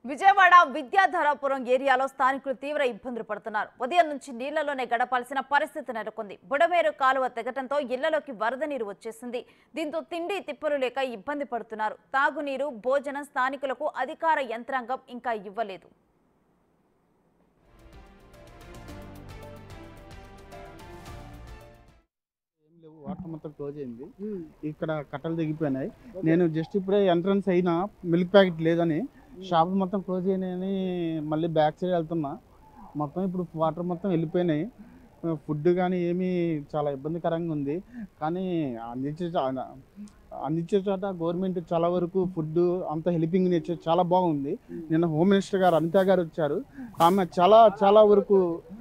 విజయవాడ విద్యాధరాపురం ఏరియాలో స్థానికులు తీవ్ర ఇబ్బందులు పడుతున్నారు ఉదయం నుంచి నీళ్లలోనే గడపాల్సిన పరిస్థితి నెలకొంది బుడమేరు కాలువ తెగటంతో ఇళ్లలోకి వరద నీరు వచ్చేసింది దీంతో తిండి తిప్పలు లేక ఇబ్బంది పడుతున్నారు తాగునీరు భోజనం స్థానికులకు అధికార యంత్రాంగం ఇంకా ఇవ్వలేదు ఏం లేవు వాటర్ మొత్తం క్లోజ్ అయింది ఇక్కడ కట్టలు దిగిపోయినాయి నేను జస్ట్ ఇప్పుడే ఎంట్రన్స్ అయినా మిల్క్ ప్యాకెట్ లేదని షాప్ మొత్తం క్లోజ్ అయినాయని మళ్ళీ బ్యాక్ సైడ్ వెళ్తున్నా మొత్తం ఇప్పుడు వాటర్ మొత్తం వెళ్ళిపోయినాయి ఫుడ్ కానీ ఏమీ చాలా ఇబ్బందికరంగా ఉంది కానీ అందించే చా- అందించే చోట గవర్నమెంట్ చాలా వరకు ఫుడ్ అంత హెల్పింగ్ నేచర్ చాలా బాగుంది నిన్న హోమ్ మినిస్టర్ గారు అనిత గారు వచ్చారు ఆమె చాలా చాలా వరకు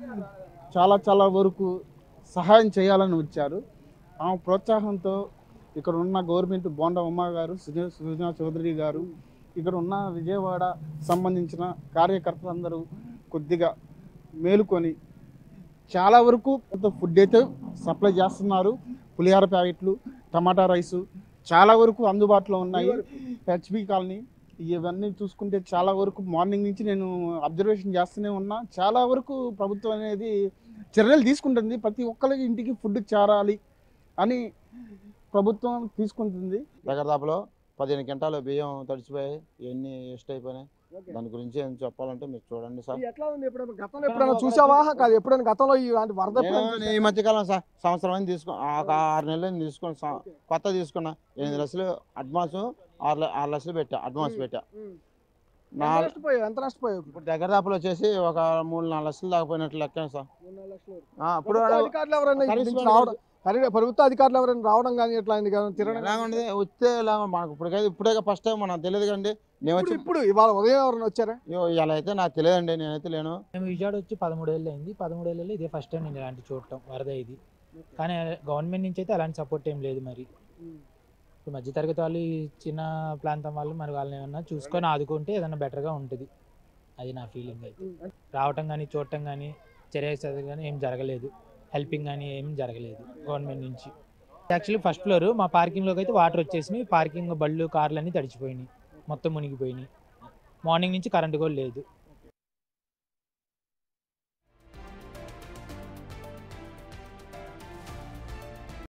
చాలా చాలా వరకు సహాయం చేయాలని వచ్చారు ఆమె ప్రోత్సాహంతో ఇక్కడ ఉన్న గవర్నమెంట్ బోండా ఉమ్మ గారు సుజనా సుజనా చౌదరి గారు ఇక్కడ ఉన్న విజయవాడ సంబంధించిన కార్యకర్తలందరూ కొద్దిగా మేలుకొని చాలా వరకు ఫుడ్ అయితే సప్లై చేస్తున్నారు పులిహార ప్యాకెట్లు టమాటా రైసు చాలా వరకు అందుబాటులో ఉన్నాయి హెచ్బి కాలనీ ఇవన్నీ చూసుకుంటే చాలా వరకు మార్నింగ్ నుంచి నేను అబ్జర్వేషన్ చేస్తూనే ఉన్నా చాలా వరకు ప్రభుత్వం అనేది చర్యలు తీసుకుంటుంది ప్రతి ఒక్కరికి ఇంటికి ఫుడ్ చేరాలి అని ప్రభుత్వం తీసుకుంటుంది దగ్గర దాపులో పదిహేను గంటలు బియ్యం తడిచిపోయాయి ఇవన్నీ వేస్ట్ అయిపోయినాయి దాని గురించి ఏం చెప్పాలంటే మీరు చూడండి సార్ ఇది ఎట్లా ఉంది ఎప్పుడైనా గతంలో ఎప్పుడైనా చూసావా కాదు ఎప్పుడైనా గతంలో ఇలాంటి వరద ఎప్పుడైనా నేను చూసావా? ఈ మధ్యకాలం సార్ సంవత్సరం అయింది తీసుకో ఒక ఆరు నెలలు తీసుకొని కొత్త తీసుకున్నా ఎనిమిది లక్షలు అడ్వాన్స్ ఆరు ల- ఆరు లక్షలు పెట్టా అడ్వాన్స్ ఉమ్. పెట్టా ఉమ్. నా ఎంత నష్టపోయావు ఎంత నష్టపోయావు ఇప్పుడు దగ్గర దాపులు వచ్చేసి ఒక మూడు నాలుగు లక్షలు దాకపోయినట్లు లెక్క సార్ మూడు నాలుగు లక్షలు వరకు. ఆ, ఇప్పుడు ప్రభుత్వ అధికారులు ఎవరైనా ఇక్కడి నుంచి కనీసం రావడం కరీ- ప్రభుత్వ అధికారులు ఎవరైనా రావడం కానీ ఎట్లా అయింది కానీ తిరగడం ఎలా ఉండదు వస్తే ఎలా మనకు ఇప్పటికైతే ఇప్పుడే ఫస్ట్ టైం మనకు తెలియదు కండి నేను వచ్చి ఇప్పుడు ఇప్పుడు ఇవాళ ఉదయం ఎవరైనా వచ్చారా ఇగో ఇలా అయితే నాకు తెలియదండి నేనైతే లేను మేము విజయవాడ వచ్చి పదమూడేళ్ళు అయింది పదమూడేళ్ళలో ఇదే ఫస్ట్ టైం నేను ఇలాంటి చూడటం వరద ఇది కానీ గవర్నమెంట్ నుంచి అయితే అలాంటి సపోర్ట్ ఏం లేదు మరి ఇప్పుడు మధ్యతరగతి వాళ్ళు ఈ చిన్న ప్రాంతం వాళ్ళు మరి వాళ్ళని ఏమన్నా చూసుకొని ఆదుకుంటే ఏదైనా బెటర్గా ఉంటుంది అది నా ఫీలింగ్ అయితే రావటం కానీ చూడటం కానీ చర్య చదువు కానీ ఏం జరగలేదు హెల్పింగ్ కానీ ఏం జరగలేదు గవర్నమెంట్ నుంచి యాక్చువల్లీ ఫస్ట్ ఫ్లోర్ మా పార్కింగ్లోకి అయితే వాటర్ వచ్చేసినాయి పార్కింగ్ బళ్ళు కార్లు అన్నీ తడిచిపోయినాయి మొత్తం మునిగిపోయినాయి మార్నింగ్ నుంచి కరెంట్ కూడా లేదు